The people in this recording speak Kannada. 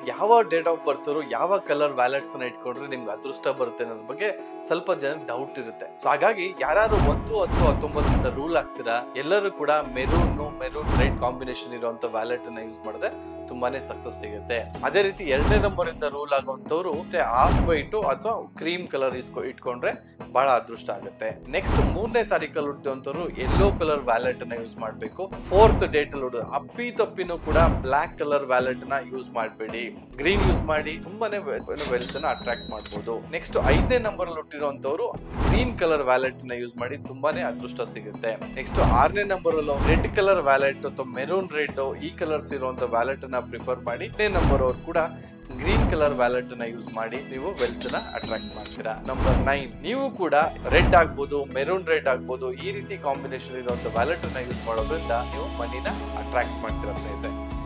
ಯಾವ ಡೇಟ್ ಆಫ್ ಬರ್ತ್ ಯಾವ ಕಲರ್ ವ್ಯಾಲೆಟ್ಸ್ ಅನ್ನ ಇಟ್ಕೊಂಡ್ರೆ ನಿಮ್ಗೆ ಅದೃಷ್ಟ ಬರುತ್ತೆ ಅನ್ನೋದ್ರ ಬಗ್ಗೆ ಸ್ವಲ್ಪ ಜನ ಡೌಟ್ ಇರುತ್ತೆ ಸೊ ಹಾಗಾಗಿ ಯಾರು ಒಂದು ಹತ್ತು ಹತ್ತೊಂಬತ್ತರಿಂದ ರೂಲ್ ಆಗ್ತೀರಾ ಎಲ್ಲರೂ ಕೂಡ ಮೆರೂನ್ ಮೆರೂನ್ ರೆಡ್ ಕಾಂಬಿನೇಷನ್ ಇರುವಂತ ವ್ಯಾಲೆಟ್ ಅನ್ನ ಯೂಸ್ ಮಾಡಿದ್ರೆ ತುಂಬಾನೇ ಸಕ್ಸಸ್ ಸಿಗುತ್ತೆ ಅದೇ ರೀತಿ ಎರಡನೇ ನಂಬರ್ ಇಂದ ರೂಲ್ ಆಗುವಂತವ್ರು ಹಾಫ್ ವೈಟ್ ಅಥವಾ ಕ್ರೀಮ್ ಕಲರ್ ಇಸ್ಕೊ ಇಟ್ಕೊಂಡ್ರೆ ಬಹಳ ಅದೃಷ್ಟ ಆಗುತ್ತೆ ನೆಕ್ಸ್ಟ್ ಮೂರನೇ ತಾರೀಕಲ್ಲಿ ಹುಟ್ಟಿದಂತವ್ರು ಯೆಲ್ಲೋ ಕಲರ್ ವ್ಯಾಲೆಟ್ ಅನ್ನ ಯೂಸ್ ಮಾಡಬೇಕು ಫೋರ್ತ್ ಡೇಟ್ ಅಲ್ಲಿ ಹುಟ್ಟಿದ ಅಪ್ಪಿ ತಪ್ಪಿನೂ ಕೂಡ ಬ್ಲಾಕ್ ಕಲರ್ ವ್ಯಾಲೆಟ್ ನ ಯೂಸ್ ಮಾಡಬೇಡಿ ಗ್ರೀನ್ ಯೂಸ್ ಮಾಡಿ ತುಂಬಾನೇ ವೆಲ್ತ್ ನ ಅಟ್ರಾಕ್ಟ್ ಮಾಡಬಹುದು ನೆಕ್ಸ್ಟ್ ಐದನೇ ನಂಬರ್ ಅಲ್ಲಿ ಹುಟ್ಟಿರುವಂತವ್ರು ಗ್ರೀನ್ ಕಲರ್ ವ್ಯಾಲೆಟ್ ನ ಯೂಸ್ ಮಾಡಿ ತುಂಬಾನೇ ಅದೃಷ್ಟ ಸಿಗುತ್ತೆ ನೆಕ್ಸ್ಟ್ ಆರನೇ ನಂಬರ್ ಅಲ್ಲಿ ರೆಡ್ ಕಲರ್ ವ್ಯಾಲೆಟ್ ಅಥವಾ ಮೆರೂನ್ ರೆಡ್ ಈ ಕಲರ್ಸ್ ಇರುವಂತ ವ್ಯಾಲೆಟ್ ನ ಪ್ರಿಫರ್ ಮಾಡಿ ಎಂಟನೇ ನಂಬರ್ ಅವ್ರು ಕೂಡ ಗ್ರೀನ್ ಕಲರ್ ವ್ಯಾಲೆಟ್ ನ ಯೂಸ್ ಮಾಡಿ ನೀವು ವೆಲ್ತ್ ನ ಅಟ್ರಾಕ್ಟ್ ಮಾಡ್ತೀರಾ ನಂಬರ್ ನೈನ್ ನೀವು ಕೂಡ ರೆಡ್ ಆಗ್ಬೋದು ಮೆರೂನ್ ರೆಡ್ ಆಗ್ಬೋದು ಈ ರೀತಿ ಕಾಂಬಿನೇಷನ್ ಇರುವಂತ ವ್ಯಾಲೆಟ್ ನ ಯೂಸ್ ಮಾಡೋದ್ರಿಂದ ನೀವು ಮನಿನ ಅಟ್ರಾಕ್ಟ್ ಮಾಡ್ತೀರಾ ಸ್ನೇಹಿತರೆ